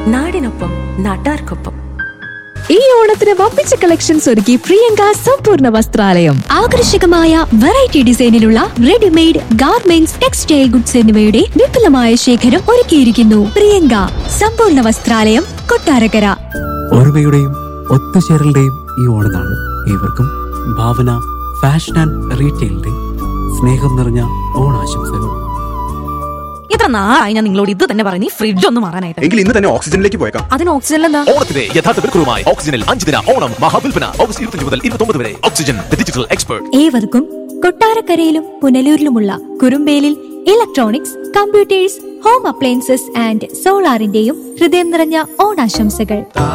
നാടിനൊപ്പം നാട്ടാർക്കൊപ്പം ഈ ഓണത്തിന് വമ്പിച്ച കളക്ഷൻസ് ഒരുക്കി പ്രിയങ്ക സമ്പൂർണ്ണ വസ്ത്രാലയം ആകർഷകമായ വെറൈറ്റി ഡിസൈനിലുള്ള റെഡിമെയ്ഡ് ഗാർമെന്റ്സ് ടെക്സ്റ്റൈൽ ഗുഡ്സ് എന്നിവയുടെ വിപുലമായ ശേഖരം ഒരുക്കിയിരിക്കുന്നു പ്രിയങ്ക സമ്പൂർണ്ണ വസ്ത്രാലയം കൊട്ടാരക്കര ഓർമ്മയുടെയും ഒത്തുചേരലുടെയും ഈ ഓണനാണ് ഏവർക്കും ഭാവന ഫാഷൻ ആൻഡ് റീറ്റെയിലിന്റെ സ്നേഹം നിറഞ്ഞ ഓണാശംസകൾ എത്ര നാളായി ഞാൻ നിങ്ങളോട് ഇത് തന്നെ പറഞ്ഞു ഫ്രിഡ്ജ് ഒന്ന് മാറാനായിട്ട് എങ്കിൽ ഇന്ന് തന്നെ ഓക്സിജനിലേക്ക് പോയേക്കാം അതിന് ഓക്സിജൻ എന്താ ഓണത്തിന്റെ യഥാർത്ഥ വിൽക്കുറുമായി ഓക്സിജനിൽ അഞ്ച് ദിന ഓണം മഹാവിൽപ്പന ഓഗസ്റ്റ് ഇരുപത്തി മുതൽ ഇരുപത്തി വരെ ഓക്സിജൻ ഡിജിറ്റൽ എക്സ്പേർട്ട് ഏവർക്കും കൊട്ടാരക്കരയിലും പുനലൂരിലുമുള്ള കുറുമ്പേലിൽ electronics computers home appliances and സോളാറിന്റെയും ഹൃദയം നിറഞ്ഞ ഓണാശംസകൾ